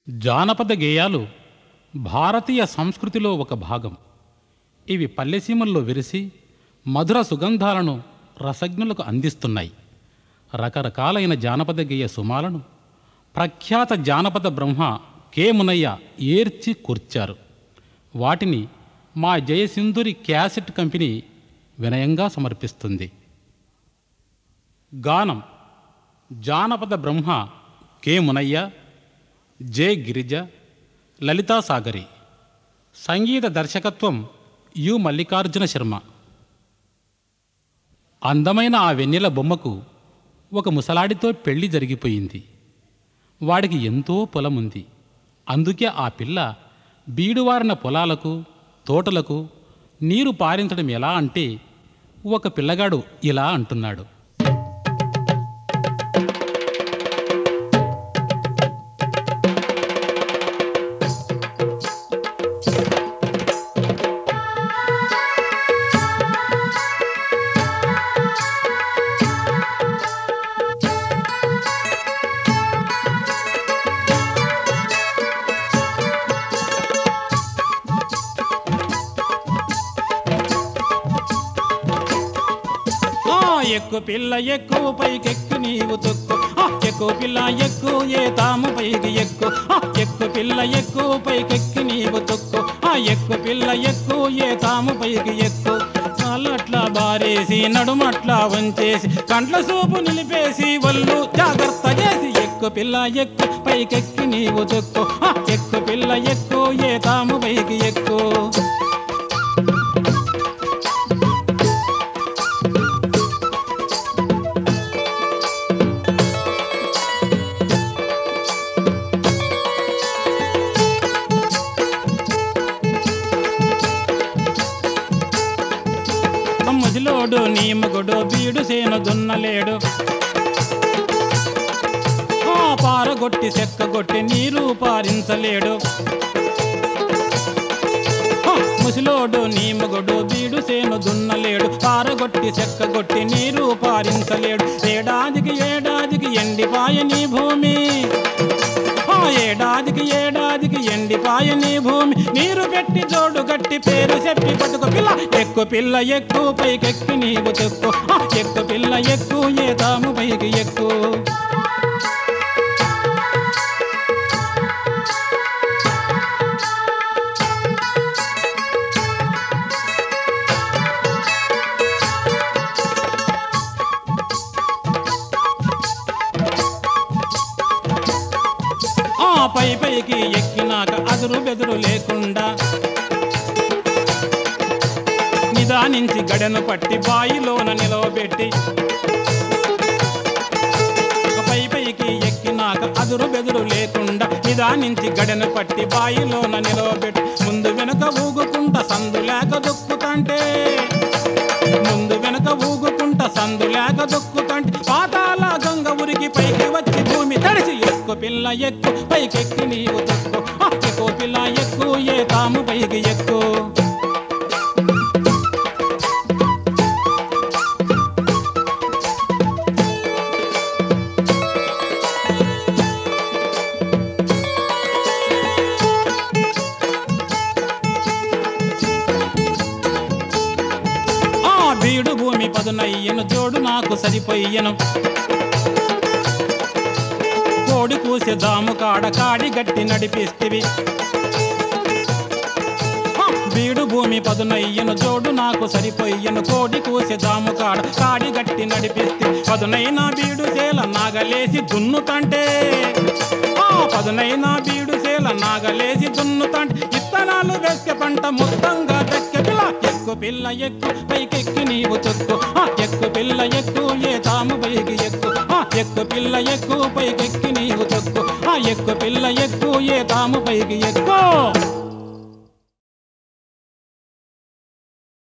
జానపద గేయాలు భారతీయ సంస్కృతిలో ఒక భాగం ఇవి పల్లెసీమల్లో విరిసి మధుర సుగంధాలను రసజ్ఞులకు అందిస్తున్నాయి రకరకాలైన జానపద గేయ సుమాలను ప్రఖ్యాత జానపద బ్రహ్మ కె మునయ్య ఏర్చి కూర్చారు వాటిని మా జయసింధురి క్యాసెట్ కంపెనీ వినయంగా సమర్పిస్తుంది గానం జానపద బ్రహ్మ కె మునయ్య జె గిరిజ లలితా సాగరి సంగీత దర్శకత్వం యు మల్లికార్జున శర్మ అందమైన ఆ వెన్నెల బొమ్మకు ఒక ముసలాడితో పెళ్లి జరిగిపోయింది వాడికి ఎంతో పొలం ఉంది అందుకే ఆ పిల్ల బీడువారిన పొలాలకు తోటలకు నీరు పారించడం ఎలా అంటే ఒక పిల్లగాడు ఇలా అంటున్నాడు ఆ ఎక్కు పిల్ల ఎక్కు పైకెక్కు నీవు తొక్కు ఆ ఎక్కు పిల్ల ఎక్కు ఏ తాము పైకి ఎక్కు ఆ ఎక్కు పిల్ల ఎక్కు పైకెక్కి నీవు తొక్కు ఆ ఎక్కు పిల్ల ఎక్కు ఏ తాము పైకి ఎక్కు కాళ్ళట్లా బారేసి నడుమట్లా వంచేసి కంట్ల సూపు నిలిపేసి వల్లు జాగ్రత్త చేసి ఎక్కు పిల్ల ఎక్కు పైకెక్కి నీవు తొక్కు ఆ ఎక్కు పిల్ల ఎక్కు ఏ తాము పైకి ఎక్కు ముసిలోడు నీ మగుడు బీడు సేను దున్నలేడు ఆ పారగొట్టి చెక్కగొట్టి నీరు పారించలేడు ఆ, ముసిలోడు నీ మగుడు బీడు సేను దున్నలేడు పారగొట్టి చెక్కగొట్టి నీరు పారించలేడు ఏడాదికి ఏడాదికి ఎండిపాయ నీ భూమి ఆ ఏడాదికి ఏడాదికి ఎండిపాయ నీ భూమి నీరు పెట్టి జోడు గట్టి పేరు చెప్పి బతుకు పిల్ల ఎక్కు పిల్ల ఎక్కు పైకెక్కి నీవు చెక్కు ఆ ఎక్కు పిల్ల ఎక్కు ఏ తాము పైకి ఎక్కు ఆ పై పైకి ఎక్కినాక అదురు బెదురు లేకుండా నిదానించి గడను పట్టి బాయిలోన నిలవబెట్టి పై పైకి ఎక్కినాక అదురు బెదురు లేకుండా నిదానించి గడను పట్టి బాయిలోన నిలవబెట్టి ముందు వెనుక ఊగుకుంట సందు లేక దొక్కుతంటే ముందు వెనుక ఊగుకుంట సందు లేక దొక్కుతంటే పాతాల గంగ ఉరికి పైకి వచ్చి భూమి తడిసి ఎక్కు పిల్ల ఎక్కు పైకెక్కి నీవు తక్కు ఆ, ఎక్కు పిల్ల ఎక్కు ఏ తాము పైకి ఎక్కు ఆ బీడు భూమి పదునయ్యను జోడు నాకు సరిపోయ్యను కోడి కూసే దాము కాడ కాడి గట్టి నడిపిస్తివి ఆ, బీడు భూమి పదునయ్యను జోడు నాకు సరిపోయ్యను కోడి కూసే దాము కాడ కాడి గట్టి నడిపిస్తే పదునైన బీడు చేల నాగలేసి దున్నుతంటే ఆ పదునైన బీడు చేల నాగలేసి దున్నుతంటే ఇత్తనాలు వేసే పంట మొత్తంగా దక్కె పిల్ల ఎక్కు పిల్ల ఎక్కు పైకెక్కి నీవు తొక్కు ఆ ఎక్కు పిల్ల ఎక్కు ఏ తాము పైకి ఎక్కు ఆ ఎక్కు పిల్ల ఎక్కు పైకెక్కి నీవు తొక్కు ఆ ఎక్కు పిల్ల ఎక్కు ఏ తాము పైకి ఎక్కు